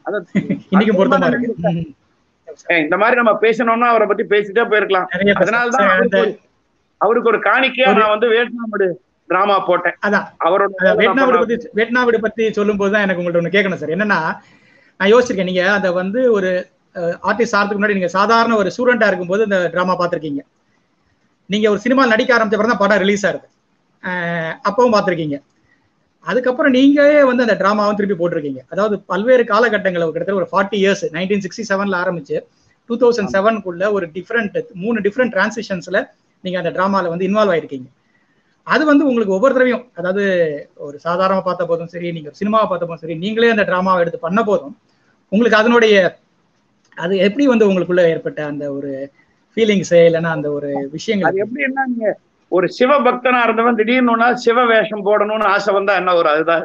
அது இன்னைக்கும் பொருத்தமா இருக்கு ம். ஏய், இந்த மாதிரி நம்ம பேசணும்னா அவரை பத்தி பேசிட்டே போயிருக்கலாம் நிறைய பேச- அதனாலதான் சார், அவருக்கு அந்த- ஒரு- அவருக்கு ஒரு காணிக்கையா நான் வந்து வியட்நாம் டிராமா போட்டேன் அதான் அவரோட அதான் வியட்நாம் வீடு பத்தி வியட்நாம் வீடு பத்தி சொல்லும் போது தான் எனக்கு உங்கள்ட்ட ஒண்ணு கேட்கணும் சார் என்னன்னா நான் யோசிச்சிருக்கேன் நீங்க அதை வந்து ஒரு ஆர்டிஸ்ட் ஆகிறதுக்கு முன்னாடி நீங்க சாதாரண ஒரு ஸ்டூடெண்டா இருக்கும்போது இந்த டிராமா பார்த்திருக்கீங்க நீங்க ஒரு சினிமா நடிக்க ஆரம்பிச்ச பிறகு தான் படம் ரிலீஸ் ஆகுது அஹ் அப்பவும் பார்த்திருக்கீங்க அதுக்கப்புறம் நீங்களே வந்து அந்த டிராமாவும் திருப்பி போட்டிருக்கீங்க அதாவது பல்வேறு காலகட்டங்களை கிட்டத்தட்ட ஒரு ஃபார்ட்டி இயர்ஸ் நைன்டீன் சிக்ஸ்டி செவன்ல ஆரம்பிச்சு டூ தௌசண்ட் செவனுக்குள்ள ஒரு டிஃப்ரெண்ட் மூணு டிஃப்ரெண்ட் டிரான்சிஷன்ஸ்ல நீங்க அந்த டிராமால வந்து இன்வால்வ் ஆயிருக்கீங்க அது வந்து உங்களுக்கு ஒவ்வொரு தடவையும் அதாவது ஒரு சாதாரணமா பார்த்த போதும் சரி நீங்க சினிமாவை பார்த்த போதும் சரி நீங்களே அந்த டிராமாவை எடுத்து பண்ண போதும் உங்களுக்கு அதனுடைய அது எப்படி வந்து உங்களுக்குள்ள ஏற்பட்ட அந்த ஒரு ஃபீலிங்ஸ் இல்லைன்னா அந்த ஒரு அது விஷயங்கள் எப்படின்னா நீங்க ஒரு சிவ பக்தனா இருந்தவன் திடீர்னு ஒண்ணா சிவ வேஷம் போடணும்னு ஆசை வந்தா என்ன ஒரு அதுதான்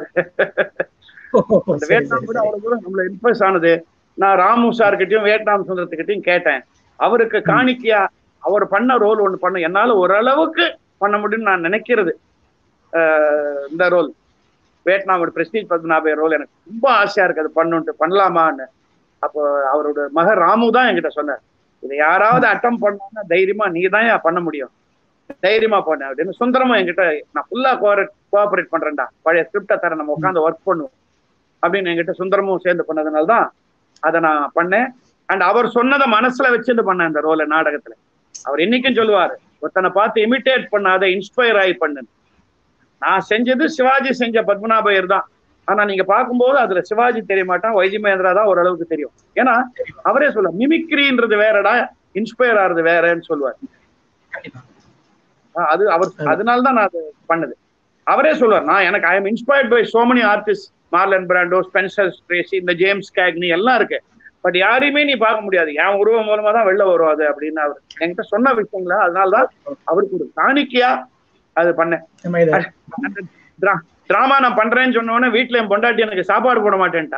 அந்த வியட்நாம் கூட அவ்வளவு தூரம் நம்மள இன்ட்ரெஸ்ட் ஆனது நான் ராமு சார் கிட்டயும் வியட்நாம் சுந்தரத்துக்கிட்டையும் கேட்டேன் அவருக்கு காணிக்கையா அவர் பண்ண ரோல் ஒண்ணு பண்ண என்னால ஓரளவுக்கு பண்ண முடியும்னு நான் நினைக்கிறது அஹ் இந்த ரோல் வியட்நாமோட பிரஸ்டீஜ் பத்மநாப ரோல் எனக்கு ரொம்ப ஆசையா இருக்கு அது பண்ணுன்ட்டு பண்ணலாமான்னு அப்போ அவரோட மகன் ராமு தான் என்கிட்ட சொன்னார் இதை யாராவது அட்டம் பண்ணா தைரியமா நீ தான் பண்ண முடியும் தைரியமா பண்ண அப்படின்னு சுந்தரமும் என்கிட்ட நான் ஃபுல்லா கோஆபரேட் பண்றேன்டா பழைய ஸ்கிரிப்டை தர நம்ம உட்காந்து ஒர்க் பண்ணுவோம் அப்படின்னு என்கிட்ட சுந்தரமும் சேர்ந்து பண்ணதுனால தான் அதை நான் பண்ணேன் அண்ட் அவர் சொன்னதை மனசுல வச்சுட்டு பண்ணேன் இந்த ரோலை நாடகத்துல அவர் இன்னைக்கும் சொல்லுவாரு ஒருத்தனை பார்த்து இமிட்டேட் பண்ணாத இன்ஸ்பயர் ஆகி பண்ணு நான் செஞ்சது சிவாஜி செஞ்ச பத்மநாபயர் தான் ஆனா நீங்க பார்க்கும்போது அதுல சிவாஜி தெரிய மாட்டான் வைஜி மகேந்திரா தான் ஓரளவுக்கு தெரியும் ஏன்னா அவரே சொல்ல மிமிக்ரின்றது வேறடா இன்ஸ்பயர் ஆறது வேறன்னு சொல்லுவார் கண்டிப்பா ஆஹ் அது அவர் அதனால தான் நான் அது பண்ணது அவரே சொல்லுவார் நான் எனக்கு I am inspired by so many artist Marlon Brando Spencer Tracy இந்த ஜேம்ஸ் கேக்னி எல்லாம் இருக்கு பட் யாரையுமே நீ பார்க்க முடியாது என் உருவம் மூலமா தான் வெளில வரும் அது அப்படின்னு அவர் என்கிட்ட சொன்ன விஷயங்களா அதனாலதான் அவருக்கு ஒரு காணிக்கையா அது பண்ணேன் நம்ம இதை அந்த drama- drama நான் பண்றேன்னு சொன்ன உடனே வீட்டுல என் பொண்டாட்டி எனக்கு சாப்பாடு போட மாட்டேன்ட்டா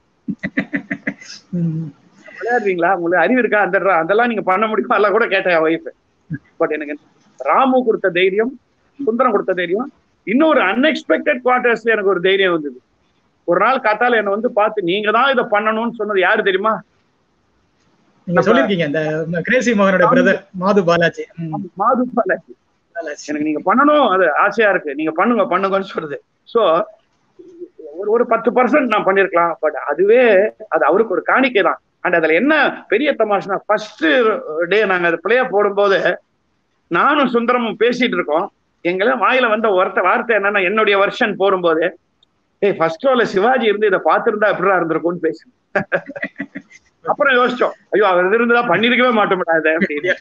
ம், விளையாடுறீங்களா உங்களுக்கு அறிவு இருக்கா அந்த dra- அதெல்லாம் நீங்க பண்ண முடியுமா எல்லாம் கூட கேட்டேன் என் ஒய்ஃப் பட் எனக்கு ராமு கொடுத்த தைரியம் சுந்தரம் கொடுத்த தைரியம் இன்னொரு அன்எக்ஸ்பெக்டட் குவார்டர்ஸ்ல எனக்கு ஒரு தைரியம் வந்தது ஒரு நாள் காத்தால என்னை வந்து பார்த்து நீங்க தான் இதை பண்ணணும்னு சொன்னது யாரு தெரியுமா நீங்க சொல்லிருக்கீங்க இந்த கிரேசி மோகனோட பிரதர் மாது பாலாஜி ம், மாது பாலாஜி பாலாஜி எனக்கு நீங்க பண்ணணும் அது ஆசையா இருக்கு நீங்க பண்ணுங்க பண்ணுங்கன்னு சொல்றது சோ ஒரு ஒரு பத்து பர்சன்ட் நான் பண்ணிருக்கலாம் பட் அதுவே அது அவருக்கு ஒரு காணிக்கை தான் அண்ட் அதுல என்ன பெரிய தமாஷனா ஃபர்ஸ்ட் டே நாங்க அது பிள்ளைய போடும்போது நானும் சுந்தரமும் பேசிட்டு இருக்கோம் எங்களை வாயில வந்த ஒருத்த வார்த்தை என்னன்னா என்னுடைய வருஷன் போடும்போது ஏய் ஃபர்ஸ்ட் ரோல சிவாஜி இருந்து இதை பார்த்திருந்தா எப்படிடா இருந்திருக்கும்னு பேசு அப்புறம் யோசிச்சோம் ஐயோ அவர் இருந்துதான் பண்ணிருக்கவே மாட்டோம்டா இதை அப்படின்னு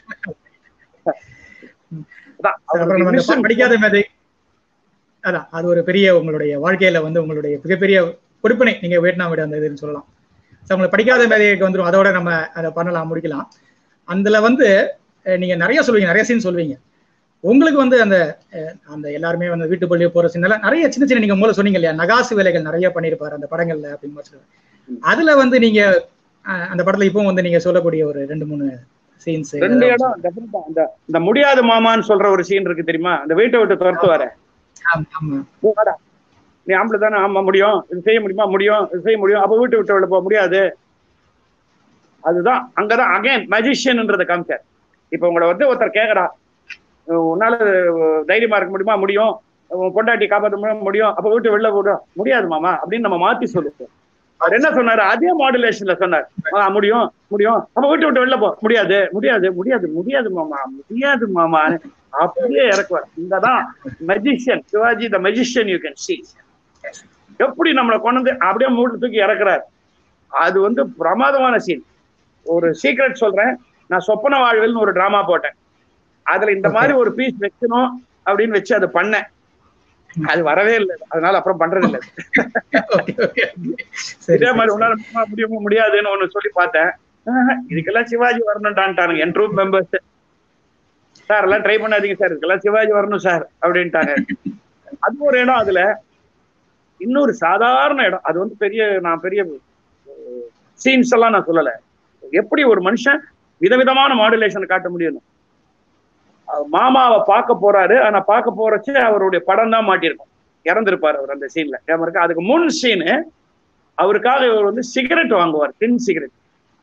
அதான் அப்புறம் நம்ம அவருடைய இந்த mission படிக்காத மேதை அதான் அது ஒரு பெரிய உங்களுடைய வாழ்க்கையில வந்து உங்களுடைய மிகப்பெரிய கொடுப்பினை நீங்க வியட்நாம் விட அந்த இதுன்னு சொல்லலாம் So, உங்களை படிக்காத மேதைக்கு வந்துடும் அதோட நம்ம அதை பண்ணலாம் முடிக்கலாம் அதுல வந்து அஹ், நீங்க நிறைய சொல்லுவீங்க நிறைய சீன் சொல்லுவீங்க உங்களுக்கு வந்து அந்த அஹ், அந்த எல்லாருமே வந்து வீட்டு பள்ளியே போற சீன் எல்லாம் நிறைய சின்ன சின்ன நீங்க மூலம் சொன்னீங்க இல்லையா நகாசு வேலைகள் நிறைய பண்ணியிருப்பாரு அந்த படங்கள்ல அப்படின்னு மாதிரி சொல்லுவேன் அதுல வந்து நீங்க அஹ், அந்த படத்துல இப்போ வந்து நீங்க சொல்லக்கூடிய ஒரு ரெண்டு மூணு சீன்ஸ் ரெண்டு இடம் definite ஆ அந்த இந்த முடியாத மாமான்னு சொல்ற ஒரு சீன் இருக்கு தெரியுமா அந்த வீட்டை விட்டு துரத்து வர ஆமா நீ ஆம்பளை தானே ஆமா முடியும் இது செய்ய முடியுமா முடியும் இது செய்ய முடியும் அப்ப வீட்டை விட்டு வெளில போக முடியாது அதுதான் அங்கதான் அகைன் மஜிஷியன்ன்றத காமிச்சார் இப்ப உங்களை வந்து ஒருத்தர் கேக்குறா அஹ் உன்னால அஹ், தைரியமா இருக்க முடியுமா முடியும் உன் பொண்டாட்டி காப்பாற்ற முடியும் முடியும் அப்ப வீட்டு வெளில போட முடியாது மாமா அப்படின்னு நம்ம மாத்தி சொல்லுவோம் அவர் என்ன சொன்னாரு அதே மாடுலேஷன்ல சொன்னார் ஆ, முடியும் முடியும் அப்ப வீட்டு விட்டு வெளில போ முடியாது முடியாது முடியாது முடியாது மாமா முடியாது மாமா அப்படியே இறக்குவார் இங்கதான் magician Sivaji the magician you can see எப்படி நம்மளை கொண்டு வந்து அப்படியே மூட்டு தூக்கி இறக்குறாரு அது வந்து பிரமாதமான சீன் ஒரு சீக்ரெட் சொல்றேன் நான் சொப்பன வாழ்வில்னு ஒரு டிராமா போட்டேன் அதுல இந்த மாதிரி ஒரு பீஸ் வைக்கணும் அப்படின்னு வச்சு அதை பண்ணேன் அது வரவே இல்லை அதனால அப்புறம் பண்றது இல்லை ஓகே ஓகே சரி இதே மாதிரி உன்னால முடியுமா, முடியுமா முடியாதுன்னு ஒண்ணு சொல்லி பார்த்தேன் ஆஹ், இதுக்கெல்லாம் சிவாஜி வரணும்டான்ட்டானுங்க என் ட்ரூப் மெம்பர்ஸ் சார் எல்லாம் ட்ரை பண்ணாதீங்க சார் இதுக்கெல்லாம் சிவாஜி வரணும் சார் அப்படின்ட்டாங்க அது ஒரு இடம் அதுல இன்னொரு சாதாரண இடம் அது வந்து பெரிய நான் பெரிய சீன்ஸ் எல்லாம் நான் சொல்லல எப்படி ஒரு மனுஷன் விதவிதமான மாடுலேஷன் காட்ட முடியும் அவர் மாமாவை பார்க்க போறாரு ஆனா பார்க்க போறச்சு அவருடைய படம் தான் மாட்டியிருக்கும் இறந்திருப்பாரு அவர் அந்த சீன்ல இருக்கு அதுக்கு முன் சீனு அவருக்காக இவர் வந்து சிகரெட் வாங்குவார் டின் சிகரெட்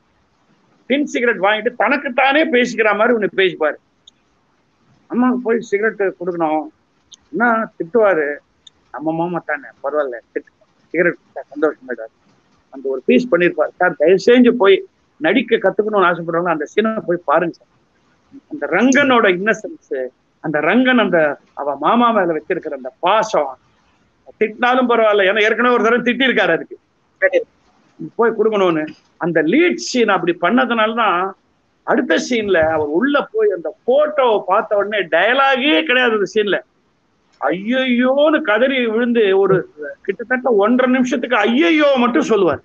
டின் சிகரெட் வாங்கிட்டு தனக்குத்தானே பேசிக்கிற மாதிரி ஒண்ணு பேசிப்பாரு அம்மா போய் சிகரெட் கொடுக்கணும் என்ன திட்டுவாரு நம்ம மாமா தானே பரவாயில்ல சிகரெட் சந்தோஷமாயிட்டாரு அந்த ஒரு பீஸ் பண்ணிருப்பாரு சார் தயவு செஞ்சு போய் நடிக்க கத்துக்கணும்னு ஆசைப்படுறவங்க அந்த சீனை போய் பாருங்க சார் அந்த ரங்கனோட இன்னசென்ஸ் அந்த ரங்கன் அந்த அவ மாமா மேல வச்சிருக்கிற அந்த பாசம் திட்டினாலும் பரவாயில்ல ஏன்னா ஏற்கனவே ஒரு தடவை திட்டிருக்காரு அதுக்கு போய் கொடுக்கணும்னு அந்த லீட் சீன் அப்படி பண்ணதுனாலதான் அடுத்த சீன்ல அவர் உள்ள போய் அந்த போட்டோவை பார்த்த உடனே டயலாகே கிடையாது அந்த சீன்ல ஐயையோன்னு கதறி விழுந்து ஒரு கிட்டத்தட்ட ஒன்றரை நிமிஷத்துக்கு ஐயையோ மட்டும் சொல்லுவார்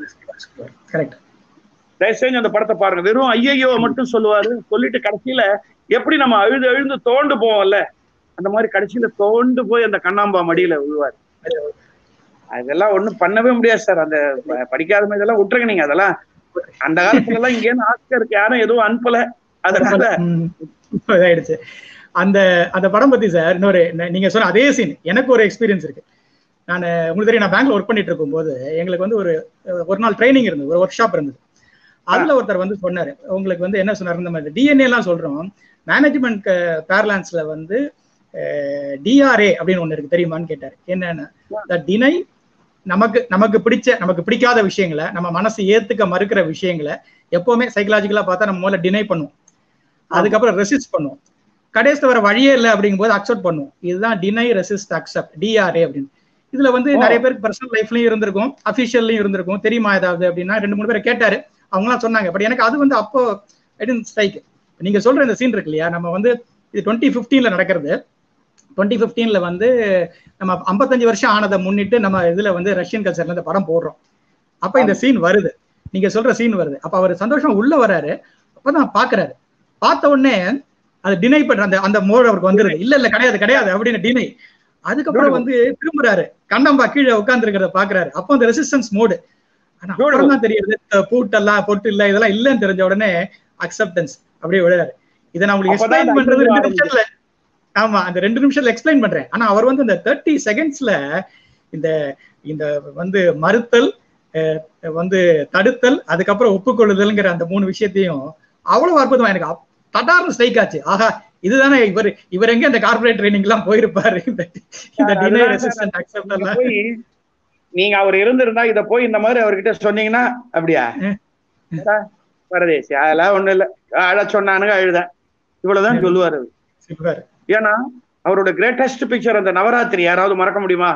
கரெக்ட் தயவு செஞ்சு அந்த படத்தை பாருங்க வெறும் ஐயையோ மட்டும் சொல்லுவாரு சொல்லிட்டு கடைசியில எப்படி நம்ம அழுது அழுந்து தோண்டு போவோம்ல அந்த மாதிரி கடைசியில தோண்டு போய் அந்த கண்ணாம்பா மடியில விழுவாரு அதெல்லாம் ஒண்ணும் பண்ணவே முடியாது சார் அந்த ப- படிக்காத மாதிரி இதெல்லாம் விட்டுருங்க நீங்க அதெல்லாம் அந்த காலத்துல எல்லாம் இங்க இருந்து ஆஸ்கருக்கு யாரும் எதுவும் அனுப்பல அதனால ம். இதாயிடுச்சு அந்த அந்த படம் பத்தி சார் இன்னொரு ந- நீங்க சொன்ன அதே சீன் எனக்கு ஒரு எக்ஸ்பீரியன்ஸ் இருக்கு நான் உங்களுக்கு தெரியும் நான் பேங்க்ல ஒர்க் பண்ணிட்டு இருக்கும்போது எங்களுக்கு வந்து ஒரு ஒரு நாள் ட்ரைனிங் இருந்தது ஒரு ஒர்க் ஷாப் இருந்தது அதுல ஒருத்தர் வந்து சொன்னாரு உங்களுக்கு வந்து என்ன சொன்னாரு இந்த மாதிரி டிஎன்ஏ எல்லாம் சொல்றோம் மேனேஜ்மெண்ட் பேர்லான்ஸ்ல வந்து டிஆர்ஏ அப்படின்னு ஒண்ணு இருக்கு தெரியுமான்னு கேட்டாரு என்னன்னா டினை நமக்கு நமக்கு பிடிச்ச நமக்கு பிடிக்காத விஷயங்களை நம்ம மனசு ஏத்துக்க மறுக்கிற விஷயங்களை எப்பவுமே சைக்கலாஜிக்கலா பார்த்தா நம்ம முதல்ல டினை பண்ணுவோம் அதுக்கப்புறம் ரெசிஸ்ட் பண்ணுவோம் கடைசியில் வர வழியே இல்லை அப்படிங்கும்போது அக்செப்ட் பண்ணுவோம் இதுதான் டினை ரெசிஸ்ட் அக்செப்ட் டிஆர்ஏ அப்படின்னு இதுல வந்து ஓ. நிறைய பேருக்கு பர்சனல் லைஃப்லயும் இருந்திருக்கும் அபிஷியல்லையும் இருந்திருக்கும் தெரியுமா ஏதாவது அப்படின்னா ரெண்டு மூணு பேரை கேட்டாரு அவங்களாம் சொன்னாங்க பட் எனக்கு அது வந்து அப்போ ஸ்ட்ரைக் நீங்க சொல்ற இந்த சீன் இருக்கு இல்லையா நம்ம வந்து இது டுவெண்ட்டி ஃபிஃப்டீன்ல நடக்கிறது டுவெண்ட்டி ஃபிஃப்டீன்ல வந்து நம்ம ஐம்பத்தஞ்சு வருஷம் ஆனதை முன்னிட்டு நம்ம இதுல வந்து ரஷ்யன் கல்ச்சர்ல இந்த படம் போடுறோம் அப்ப இந்த சீன் வருது நீங்க சொல்ற சீன் வருது அப்ப அவர் சந்தோஷம் உள்ள வராரு அப்பதான் பாக்குறாரு பார்த்த உடனே அது டினை பண்ற அந்த அந்த மோட் அவருக்கு வந்துருது இல்ல இல்ல கிடையாது கிடையாது அப்படின்னு டினை அதுக்கப்புறம் வந்து திரும்புறாரு கண்ணம்பா கீழே உட்கார்ந்து இருக்கிறத பாக்குறாரு அப்போ அந்த ரெசிஸ்டன்ஸ் மோடு ஆனா அப்புறம் தான் தெரியுது அஹ் பூட்டெல்லாம் பொட்டு இல்ல இதெல்லாம் இல்லைன்னு தெரிஞ்ச உடனே அக்செப்டன்ஸ் அப்படியே விழுறாரு இதை நான் உங்களுக்கு அப்பதான் எக்ஸ்பிளைன் அந்த பண்றது ரெண்டு அனுபவம் நிமிஷத்துல ஆமா அந்த ரெண்டு நிமிஷத்துல எக்ஸ்பிளைன் பண்றேன் ஆனா அவர் வந்து இந்த தேர்ட்டி செகண்ட்ஸ்ல இந்த இந்த வந்து மறுத்தல் அஹ், வந்து தடுத்தல் அதுக்கப்புறம் ஒப்புக்கொள்ளுதல்ங்கிற அந்த மூணு விஷயத்தையும் அவ்வளவு அற்புதமா எனக்கு அப்- தட்டார்னு ஸ்ட்ரைக் ஆச்சு ஆஹா இதுதானே இவர் இவர் எங்க இந்த கார்பரேட் ட்ரைனிங் எல்லாம் போயிருப்பாரு இந்த இந்த சார், டினை அதுதான் ரெசிஸ்டன்ட் சார், அக்செப்ட் நீங்க எல்லாம் போய் நீங்க அவர் இருந்திருந்தா இத போய் இந்த மாதிரி அவர்கிட்ட சொன்னீங்கன்னா அப்படியா ம். ஏடா, பரதேசி அதெல்லாம் ஒண்ணும் இல்ல அழ சொன்னானுங்க அழுத இவ்வளவுதான் சொல்லுவாரு அவரு. சூப்பர் ஏன்னா அவரோட கிரேட்டஸ்ட் பிக்சர் அந்த நவராத்திரி யாராவது மறக்க முடியுமா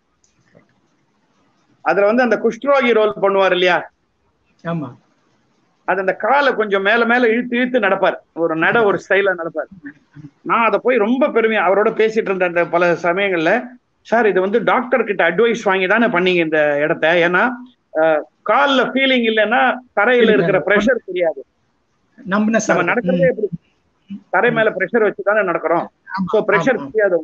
அதுல வந்து அந்த குஷ்டரோகி ரோல் பண்ணுவார் இல்லையா ஆமா அது அந்த காலை கொஞ்சம் மேல மேல இழுத்து இழுத்து நடப்பார் ஒரு நட ஒரு ஸ்டைலா நடப்பார் நான் அதை போய் ரொம்ப பெருமையா அவரோட பேசிட்டு இருந்தேன் அந்த பல சமயங்கள்ல சார் இது வந்து டாக்டர் கிட்ட அட்வைஸ் வாங்கி தானே பண்ணீங்க இந்த இடத்த ஏன்னா அஹ், கால்ல ஃபீலிங் இல்லைன்னா தரையில இருக்கிற ப்ரெஷர் தெரியாது நம்பினஸ் நம்ம நடக்கிறதே எப்படி தரை மேல ப்ரெஷர் வச்சு தானே நடக்கிறோம் ஸோ ப்ரெஷர் ஆமா. தெரியாது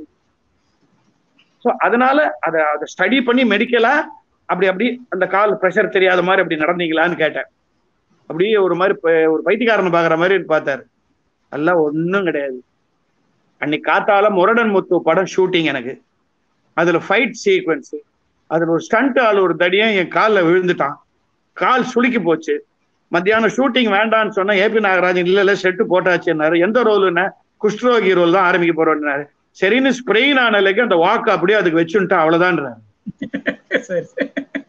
ஸோ அதனால அதை அதை ஸ்டடி பண்ணி மெடிக்கலா அப்படி அப்படி அந்த கால் ப்ரெஷர் தெரியாத மாதிரி அப்படி நடந்தீங்களான்னு கேட்டேன் அப்படியே ஒரு மாதிரி ப- ஒரு பைத்தியக்காரனை பாக்குற மாதிரி பார்த்தாரு எல்லாம் ஒண்ணும் கிடையாது அன்னைக்கு காத்தால முரடன் முத்து படம் ஷூட்டிங் எனக்கு அதுல ஃபைட் சீக்வன்ஸ் அதுல ஒரு ஸ்டண்ட் ஆள் ஒரு தடியும் என் கால்ல விழுந்துட்டான் கால் சுளுக்கி போச்சு மத்தியானம் ஷூட்டிங் வேண்டாம்னு சொன்னா ஏபி நாகராஜன் இல்ல இல்ல செட்டு போட்டாச்சுன்னாரு எந்த ரோலுன்னு குஷ்டரோகி ரோல் தான் ஆரம்பிக்க போறோம்னாரு சரின்னு ஸ்ப்ரெயின் ஆன leg அந்த வாக்கு அப்படியே அதுக்கு வச்சுட்டா அவ்வளவுதான்றாரு சரி சரி.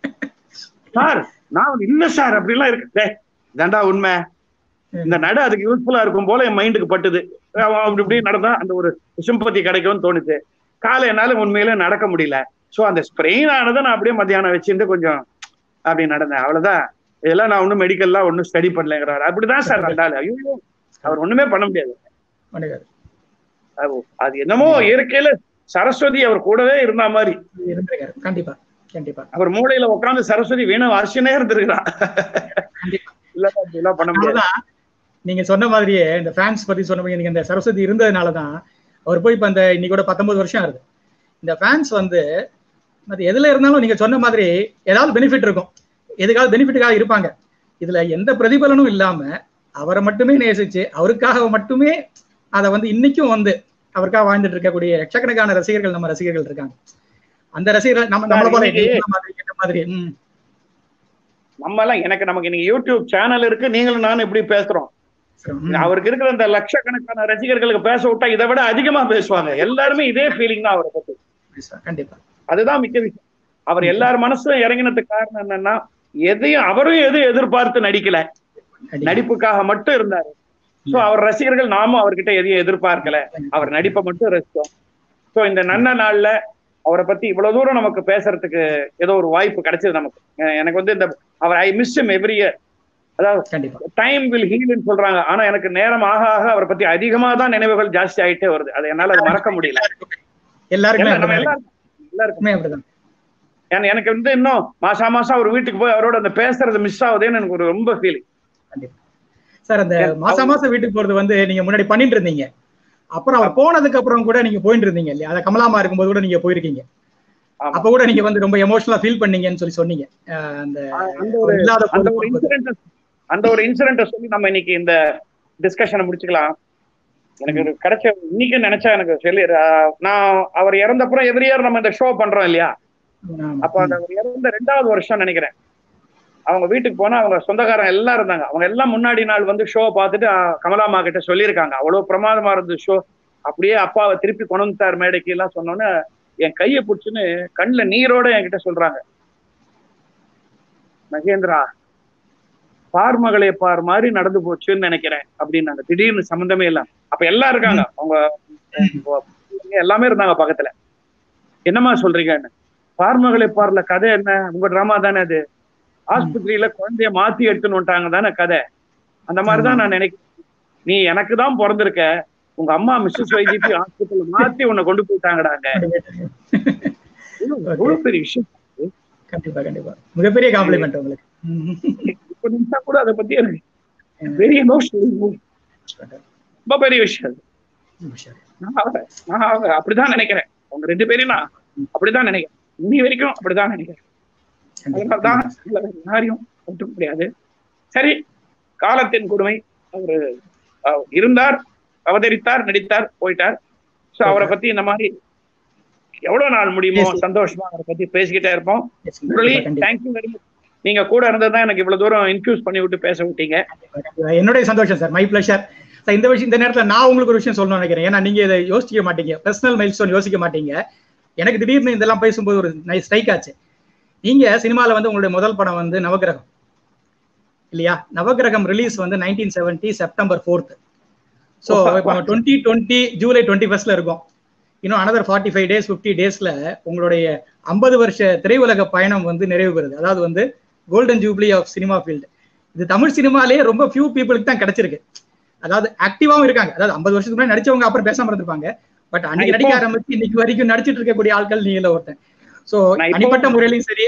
சார் நான் இல்ல சார் அப்படிலாம் இருக்கு டேய், இதாண்டா உண்மை இந்த நடு அதுக்கு யூஸ்ஃபுல்லா இருக்கும் போல என் மைண்டுக்கு பட்டுது அவன் அப்படி இப்படி நடந்தா அந்த ஒரு சிம்பத்தி கிடைக்கும்னு தோணுச்சு காலை என்னால உண்மையில நடக்க முடியல சோ அந்த ஸ்ப்ரெயின் ஆனதை நான் அப்படியே மத்தியானம் வச்சுட்டு கொஞ்சம் அப்படி நடந்தேன் அவ்வளவுதான் இதெல்லாம் நான் ஒன்றும் மெடிக்கல்லாம் ஒன்றும் ஸ்டடி பண்ணலங்கிறாரு அப்படிதான் சார் நடந்தாரு ஐயோ அவர் ஒண்ணுமே பண்ண முடியாது வணக்கம். அது- அது என்னமோ இயற்கையில சரஸ்வதி அவர் கூடவே இருந்த மாதிரி இருந்திருக்காரு கண்டிப்பா கண்டிப்பா அவர் மூளையில உட்கார்ந்து சரஸ்வதி வீணை வாசினே இருந்திருக்கிறான் கண்டிப்பா இல்ல அப்படிலாம் பண்ண முடியாது அதனாலதான் நீங்க சொன்ன மாதிரியே இந்த ஃபேன்ஸ் பத்தி சொன்ன மாதிரி நீங்க இந்த சரஸ்வதி இருந்ததுனாலதான் அவர் போய் இப்ப அந்த இன்னைக்கு கூட பத்தொன்பது வருஷம் ஆகுது இந்த ஃபேன்ஸ் வந்து அது எதுல இருந்தாலும் நீங்க சொன்ன மாதிரி ஏதாவது பெனிஃபிட் இருக்கும் எதுக்காவது பெனிஃபிட்டுக்காக இருப்பாங்க இதுல எந்த பிரதிபலனும் இல்லாம அவரை மட்டுமே நேசிச்சு அவருக்காக மட்டுமே அதை வந்து இன்னைக்கும் வந்து அவருக்காக வாழ்ந்துட்டு இருக்கக்கூடிய லட்சக்கணக்கான ரசிகர்கள் நம்ம ரசிகர்கள் இருக்காங்க அந்த ரசிகர்கள் நம்ம நம்மள போல இன்னைக்கு- என்ன மாதிரி என்ன மாதிரி ம் நம்ம எல்லாம் எனக்கு நமக்கு இன்னைக்கு யூடியூப் சேனல் இருக்கு நீங்களும் நானும் இப்படி பேசுறோம் ம். அவருக்கு இருக்கிற அந்த லட்சக்கணக்கான ரசிகர்களுக்கு பேச விட்டா இதை விட அதிகமா பேசுவாங்க எல்லாருமே இதே ஃபீலிங் தான் அவரை பத்தி கண்டிப்பா அதுதான் மிக்க விஷயம் அவர் எல்லார் மனசும் இறங்கினதுக்கு காரணம் என்னன்னா எதையும் அவரும் எதுவும் எதிர்பார்த்து நடிக்கல கண்டிப்பா. நடிப்புக்காக மட்டும் இருந்தாரு சோ அவர் ரசிகர்கள் நாமும் அவர்கிட்ட எதையும் எதிர்பார்க்கல அவர் நடிப்பை மட்டும் ரசித்தோம் சோ இந்த நல்ல நாள்ல அவரை பத்தி இவ்வளவு தூரம் நமக்கு பேசுறதுக்கு ஏதோ ஒரு வாய்ப்பு கிடைச்சது நமக்கு அஹ் எனக்கு வந்து இந்த அவர் I miss him every year அதாவது கண்டிப்பா டைம் வில் ஹீல்னு சொல்றாங்க ஆனா எனக்கு நேரம் ஆக ஆக அவரை பத்தி அதிகமா தான் நினைவுகள் ஜாஸ்தி ஆயிட்டே வருது அது என்னால அது மறக்க முடியல எல்லாருக்குமே ஏன்னா நம்ம அப்படிதான் எல்லாருக்கும் எல்லாருக்கும் எல்லாருக்குமே அப்படிதான் ஏன்னா எனக்கு வந்து இன்னும் மாசா மாசம் அவர் வீட்டுக்கு போய் அவரோட அந்த பேசுறது மிஸ் ஆகுதுன்னு எனக்கு ஒரு ரொம்ப ஃபீலிங் கண்டிப்பா சார் அந்த மாசா மாசம் வீட்டுக்கு போறது வந்து நீங்க முன்னாடி பண்ணிட்டு இருந்தீங்க அப்புறம் அவர் போனதுக்கு அப்புறம் கூட நீங்க போயிட்டு இருந்தீங்க இல்லையா அதை கமலாமா இருக்கும்போது கூட நீங்க போயிருக்கீங்க ஆமா. அப்ப கூட நீங்க வந்து ரொம்ப எமோஷனலா ஃபீல் பண்ணீங்கன்னு சொல்லி சொன்னீங்க அஹ் அந்த அந்த ஒரு அவர் இல்லாத அந்த போது ஒரு இன்சிடென்ட் அந்த ஒரு இன்சிடென்ட சொல்லி நம்ம இன்னைக்கு இந்த டிஸ்கஷனை முடிச்சுக்கலாம் எனக்கு ஒரு கிடைச்ச இன்னைக்கு நினைச்சா எனக்கு சொல்லி அஹ் நான் அவர் இறந்தப்புறம் எவ்ரி இயர் நம்ம இந்த ஷோ பண்றோம் இல்லையா ஆமா. அப்ப அந்த அவர் இறந்த ரெண்டாவது வருஷம் நினைக்கிறேன் அவங்க வீட்டுக்கு போனா அவங்க சொந்தக்காரங்க எல்லாம் இருந்தாங்க அவங்க எல்லாம் முன்னாடி நாள் வந்து ஷோ பார்த்துட்டு அஹ், கமலாம்மா கிட்ட சொல்லியிருக்காங்க அவ்வளவு பிரமாதமா இருந்தது ஷோ அப்படியே அப்பாவை திருப்பி கொண்டு வந்துட்டார் மேடைக்கு எல்லாம் சொன்னோன்னே என் கையை பிடிச்சுன்னு கண்ணுல நீரோட என்கிட்ட சொல்றாங்க மகேந்திரா பார் மகளே பார் மாதிரி நடந்து போச்சுன்னு நினைக்கிறேன் அப்படின்னாங்க திடீர்னு சம்மந்தமே இல்ல அப்ப எல்லாம் இருக்காங்க அவங்க எல்லாமே இருந்தாங்க பக்கத்துல என்னம்மா சொல்றீங்கன்னு பார் மகளே பார்ல கதை என்ன உங்க டிராமா தானே அது ஆஸ்பத்திரியில குழந்தைய மாத்தி எடுத்துன்னு வந்துட்டாங்க தானே கதை அந்த மாதிரிதான் நான் நினைக்கிறேன் நீ எனக்கு தான் பிறந்திருக்க உங்க அம்மா மிஸ்ஸஸ் வைஜிபி ஹாஸ்பிட்டல் மாத்தி உன்னை கொண்டு போயிட்டாங்கடாங்க எவ்வளவு பெரிய விஷயம் கண்டிப்பா கண்டிப்பா மிகப்பெரிய காம்ப்ளிமெண்ட் உங்களுக்கு ம். இப்ப நிமிஷா கூட அதை பத்தி எனக்கு பெரிய எமோஷனல் ரொம்ப பெரிய விஷயம் அது. சரி. நான் அவரை நான் அவரை அப்படிதான் நினைக்கிறேன் அவங்க ரெண்டு பேரையும் நான் அப்படிதான் நினைக்கிறேன் இன்னி வரைக்கும் அப்படிதான் நினைக்கிறேன் அதனால்தான் இதுல வேற யாரையும் ஒத்துக்க முடியாது சரி காலத்தின் கொடுமை அவரு அஹ், இருந்தார் அவதரித்தார் நடித்தார் போயிட்டார் சோ அவரை பத்தி இந்த மாதிரி எவ்வளவு நாள் முடியுமோ பேசி- சந்தோஷமா அவரை பத்தி பேசிக்கிட்டே இருப்போம் Yes, முரளி கண்டிப்பா, தேங்க்யூ வெரி மச் நீங்க கூட இருந்ததுதான் எனக்கு இவ்வளவு தூரம் இன்ஃபியூஸ் பண்ணி விட்டு பேச விட்டீங்க கண்டிப்பா. என்னுடைய சந்தோஷம் சார் மை பிளஷர் சார் இந்த விஷயம் இந்த நேரத்துல நான் உங்களுக்கு ஒரு விஷயம் சொல்லணும்னு நினைக்கிறேன் ஏன்னா நீங்க இதை யோசிக்க மாட்டீங்க பர்சனல் மைல் ஸ்டோன் யோசிக்க மாட்டீங்க எனக்கு திடீர்னு இதெல்லாம் பேசும்போது ஒரு நைஸ் ஸ்ட்ரைக் ஆச்சு நீங்க சினிமால வந்து உங்களுடைய முதல் படம் வந்து நவகிரகம் இல்லையா நவகிரகம் ரிலீஸ் வந்து nineteen seventy September fourth so இப்போ டுவெண்ட்டி டுவெண்ட்டி ஜூலை டுவெண்ட்டி ஃபர்ஸ்ட்ல இருக்கும் இன்னும் another forty five days fifty டேஸ்ல உங்களுடைய ஐம்பது வருஷ திரையுலக பயணம் வந்து நிறைவு பெறுது அதாவது வந்து golden jubilee of cinema field இது தமிழ் சினிமாலேயே ரொம்ப ஃபியூ பீப்புளுக்கு தான் கிடைச்சிருக்கு அதாவது ஆக்டிவாவும் இருக்காங்க அதாவது ஐம்பது வருஷத்துக்கு முன்னாடி நடிச்சவங்க அப்புறம் பேசாம இருந்திருப்பாங்க பட் அன்னைக்கு இப்போ- நடிக்க ஆரம்பிச்சு இன்னைக்கு வரைக்கும் நடிச்சிட்டு இருக்கக்கூடிய ஆட்கள் நீங்கள ஒருத்தன் ஸோ நான் இப்போ- தனிப்பட்ட முறையிலையும் சரி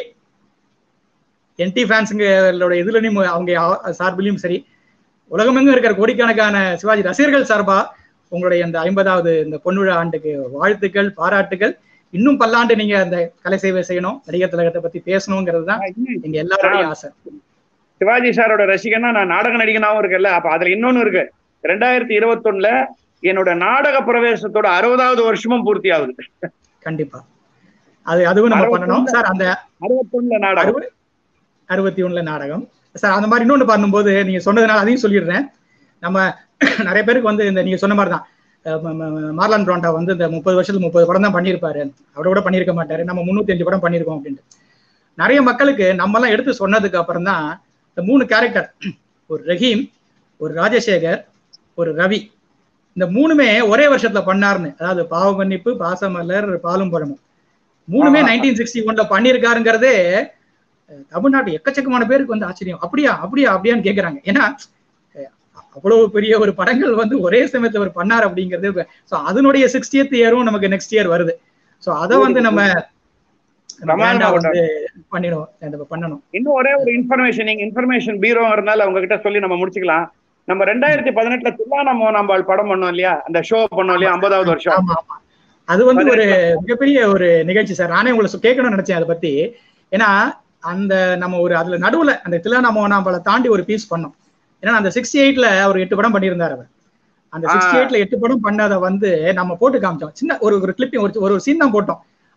என்டி ஃபேன்ஸுங்களோட இதுலயும் அவங்க ஆ- சார்பிலையும் சரி உலகமெங்கும் இருக்கிற கோடிக்கணக்கான சிவாஜி ரசிகர்கள் சார்பா உங்களுடைய இந்த ஐம்பதாவது இந்த பொன்விழா ஆண்டுக்கு வாழ்த்துக்கள் பாராட்டுகள் இன்னும் பல்லாண்டு நீங்க அந்த கலை சேவை செய்யணும் நடிகர் திலகத்தை பத்தி பேசணுங்கிறது தான் எங்க எல்லாருடைய ஆசை சிவாஜி சாரோட ரசிகனா நான் நாடக நடிகனாவும் இருக்கேன்ல அப்ப அதுல இன்னொன்னு இருக்கு ரெண்டாயிரத்தி இருபத்தொன்னுல என்னோட நாடக பிரவேசத்தோட அறுபதாவது வருஷமும் பூர்த்தி ஆகுது கண்டிப்பா அது அதுவும் நம்ம அறுபத்தி பண்ணணும் சார் அந்த அறுபத்தொன்னுல நாடகம் அறுபது அறுபத்தி ஒண்ணுல நாடகம் சார் அந்த மாதிரி இன்னொன்று பண்ணும்போது நீங்க சொன்னதுனால அதையும் சொல்லிடுறேன் நம்ம நிறைய பேருக்கு வந்து இந்த நீங்க சொன்ன மாதிரி தான் அஹ் ம- ம- மார்லான் பிராண்டா வந்து இந்த முப்பது வருஷத்துல முப்பது படம் தான் பண்ணியிருப்பாரு அவரை கூட பண்ணியிருக்க மாட்டாரு நம்ம முந்நூத்தி அஞ்சு படம் பண்ணியிருக்கோம் அப்படின்ட்டு நிறைய மக்களுக்கு நம்ம எல்லாம் எடுத்து சொன்னதுக்கு அப்புறம் தான் இந்த மூணு கேரக்டர் ஒரு ரஹீம் ஒரு ராஜசேகர் ஒரு ரவி இந்த மூணுமே ஒரே வருஷத்துல பண்ணாருன்னு அதாவது பாவ மன்னிப்பு பாசமலர் பாலும் பழமும் மூணுமே ஆமா. நைன்டீன் சிக்ஸ்டி ஒன்ல பண்ணியிருக்காருங்கிறதே அஹ், தமிழ்நாட்டு எக்கச்சக்கமான பேருக்கு வந்து ஆச்சரியம் அப்படியா அப்படியா அப்படியான்னு கேக்குறாங்க ஏன்னா அஹ், அவ்வளவு பெரிய ஒரு படங்கள் வந்து ஒரே சமயத்துல அவர் பண்ணார் அப்படிங்கிறது ஸோ அதனுடைய சிக்ஸ்டியத் இயரும் நமக்கு நெக்ஸ்ட் இயர் வருது ஸோ அதை வந்து நம்ம பிரமாதமா grand ஆ வந்து பண்ணிடுவோம் அந்த பண்ணணும் இன்னும் ஒரே ஒரு இன்ஃபர்மேஷன் நீங்க இன்ஃபர்மேஷன் பீரோ இருந்தாலும் அவங்க கிட்ட சொல்லி நம்ம முடிச்சுக்கலாம் நம்ம ரெண்டாயிரத்தி பதினெட்டுல தில்லானா மோனாம்பாள் படம் பண்ணோம் இல்லையா அந்த ஷோ பண்ணோம் இல்லையா ஐம்பதாவது வருஷம் ஆமா ஆமா அது வந்து ஒரு மிகப்பெரிய ஒரு நிகழ்ச்சி சார் நானே உங்களை சொ- கேட்கணும்னு நினைச்சேன் அதை பத்தி ஏன்னா அந்த நம்ம ஒரு அதுல நடுவுல அந்த தில்லானாமோனாம்பளை தாண்டி ஒரு பீஸ் பண்ணோம் ஏன்னா அந்த சிக்ஸ்டி எயிட்ல அவர் எட்டு படம் பண்ணியிருந்தார் அவர் அந்த ஆ. சிக்ஸ்டி எயிட்ல எட்டு படம் பண்ணதை வந்து நம்ம போட்டு காமிச்சோம் சின்ன ஒரு ஒரு கிளிப்பிங் ஒரு ஒரு சீன் தான் போட்டோம்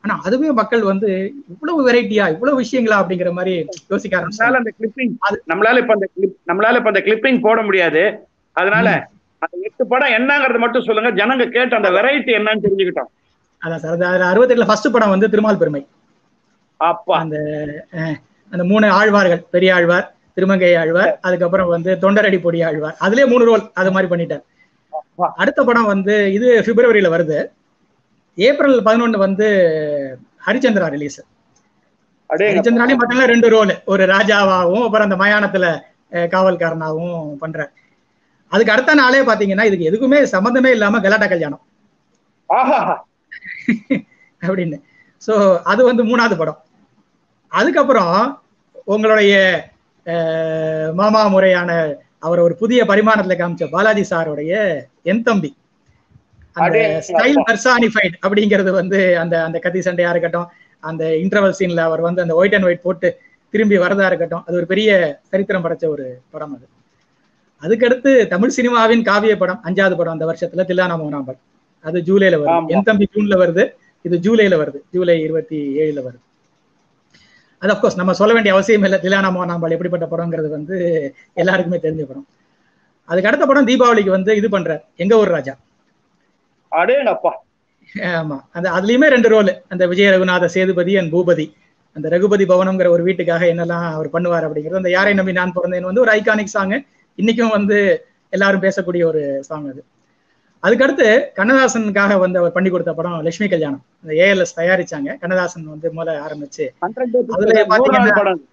ஆனா அதுவே மக்கள் வந்து இவ்வளவு வெரைட்டியா இவ்வளவு விஷயங்களா அப்படிங்கிற மாதிரி யோசிக்க நம்மளால ஆரம்பிச்சாங்க அந்த கிளிப்பிங் நம்மளால இப்ப அந்த clip- நம்மளால இப்ப அந்த கிளிப்பிங் போட முடியாது அதனால அந்த எட்டு படம் என்னங்கறது மட்டும் சொல்லுங்க ஜனங்க கேட்டு அந்த வெரைட்டி என்னன்னு தெரிஞ்சுக்கிட்டோம் அதான் சார் அது அதுல அறுபத்தெட்டுல ஃபர்ஸ்ட் படம் வந்து திருமால் பெருமை அப்பா அந்த அஹ், அந்த மூணு ஆழ்வார்கள் பெரிய ஆழ்வார் திருமங்கை ஆழ்வார் அதுக்கப்புறம் வந்து தொண்டரடி பொடி ஆழ்வார் அதுலயே மூணு ரோல் அது மாதிரி பண்ணிட்டார் அப்பா. அடுத்த படம் வந்து இது பிப்ரவரியில வருது ஏப்ரல் பதினொன்னு வந்து ஹரிச்சந்திரா ரிலீஸ் அடே ஹரிச்சந்திராலையும் பார்த்தீங்கன்னா ரெண்டு ரோல் ஒரு ராஜாவாகவும் அப்புறம் அந்த மயானத்துல அஹ், காவல்காரனாகவும் பண்றார் அதுக்கு அடுத்த நாளே பாத்தீங்கன்னா இதுக்கு எதுக்குமே சம்மந்தமே இல்லாம கலாட்டா கல்யாணம் ஆஹா அப்படின்னு ஸோ அது வந்து மூணாவது படம் அதுக்கப்புறம் உங்களுடைய அஹ், மாமா முறையான அவர் ஒரு புதிய பரிமாணத்துல காமிச்ச பாலாஜி சாருடைய என் தம்பி அந்த அடே ஸ்டைல் அப்பா. பர்சானிஃபைட் அப்படிங்கிறது வந்து அந்த அந்த கத்தி சண்டையா இருக்கட்டும் அந்த இன்டர்வல் சீன்ல அவர் வந்து அந்த ஒயிட் அண்ட் ஒயிட் போட்டு திரும்பி வரதா இருக்கட்டும் அது ஒரு பெரிய சரித்திரம் படைச்ச ஒரு படம் அது அதுக்கடுத்து தமிழ் சினிமாவின் காவிய படம் அஞ்சாவது படம் அந்த வருஷத்துல தில்லானா மோனாம்பல் அது ஜூலைல வருது ஆமா. என் தம்பி ஜூன்ல வருது இது ஜூலைல வருது ஜூலை இருபத்தி ஏழுல வருது அது அப்கோர்ஸ் நம்ம சொல்ல வேண்டிய அவசியம் இல்லை தில்லானா மோனாம்பாள் எப்படிப்பட்ட படம்ங்கிறது வந்து எல்லாருக்குமே தெரிஞ்ச படம் அதுக்கு அடுத்த படம் தீபாவளிக்கு வந்து இது பண்றார் எங்க ஊர் ராஜா அடேங்கப்பா ஆமா அந்த அதுலயுமே ரெண்டு ரோல் அந்த விஜய ரகுநாத சேதுபதி அண்ட் பூபதி அந்த ரகுபதி பவனம்ங்கிற ஒரு வீட்டுக்காக என்னெல்லாம் அவர் பண்ணுவார் அப்படிங்கிறது அந்த யாரை நம்பி நான் பிறந்தேன் வந்து ஒரு ஐகானிக் சாங் இன்னைக்கும் வந்து எல்லாரும் பேசக்கூடிய ஒரு சாங் அது அதுக்கடுத்து கண்ணதாசனுக்காக வந்து அவர் பண்ணி கொடுத்த படம் லட்சுமி கல்யாணம் அந்த ஏஎல்எஸ் தயாரிச்சாங்க கண்ணதாசன் வந்து முதல்ல ஆரம்பிச்சு ஹண்ட்ரட் அதுல நூறு பாத்தீங்கன்னா- நாள் படம்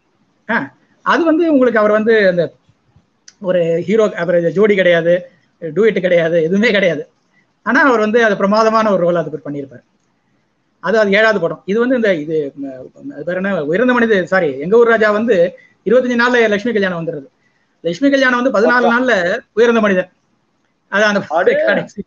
அது வந்து உங்களுக்கு அவர் வந்து அந்த ஒரு ஹீரோ அவர் ஜோடி கிடையாது டூயிட் கிடையாது எதுவுமே கிடையாது ஆனா அவர் வந்து அது பிரமாதமான ஒரு ரோல் அது பண்ணியிருப்பார் அது அது ஏழாவது படம் இது வந்து இந்த இது ம, அது பேர் என்ன உயர்ந்த மனித சாரி எங்க ஊர் ராஜா வந்து இருபத்தஞ்சு நாள்ல லட்சுமி கல்யாணம் வந்துருது லட்சுமி கல்யாணம் வந்து பதினாலு நாள்ல உயர்ந்த மனிதன் அது அந்த அடே. கடைசி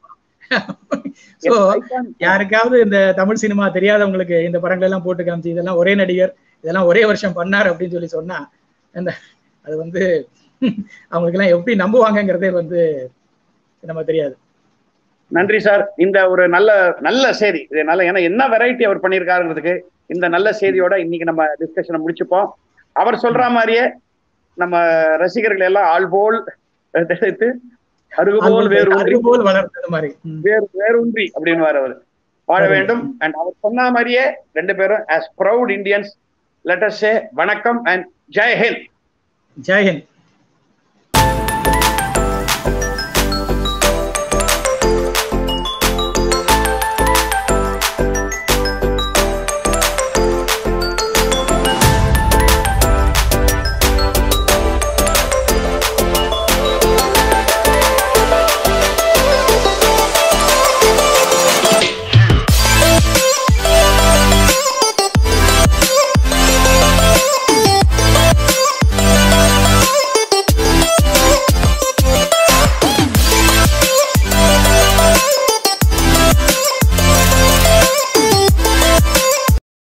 ஸோ யாருக்காவது இந்த தமிழ் சினிமா தெரியாதவங்களுக்கு இந்த படங்கள் எல்லாம் போட்டு காமிச்சு இதெல்லாம் ஒரே நடிகர் இதெல்லாம் ஒரே வருஷம் பண்ணார் அப்படின்னு சொல்லி சொன்னா அந்த அது வந்து அவங்களுக்கு எல்லாம் எப்படி நம்புவாங்கங்கிறதே வந்து நம்ம தெரியாது நன்றி சார் இந்த ஒரு நல்ல நல்ல செய்தி இது நல்ல ஏன்னா என்ன வெரைட்டி அவர் பண்ணியிருக்காருங்கிறதுக்கு இந்த நல்ல செய்தியோட இன்னைக்கு நம்ம டிஸ்கஷனை முடிச்சுப்போம் அவர் சொல்ற மாதிரியே நம்ம ரசிகர்கள் எல்லாம் ஆள் போல் தெரிவித்து அருகுபோல் வேறு ஒன்றி அது போல் வளர்ந்தது மாதிரி ம். வேறு வேரூன்றி அப்படின்னு அவர் வாழ வேண்டும் அண்ட் அவர் சொன்ன மாதிரியே ரெண்டு பேரும் as proud Indians letter say வணக்கம் அண்ட் ஜெய் ஹிந்த் ஜெய் ஹிந்த்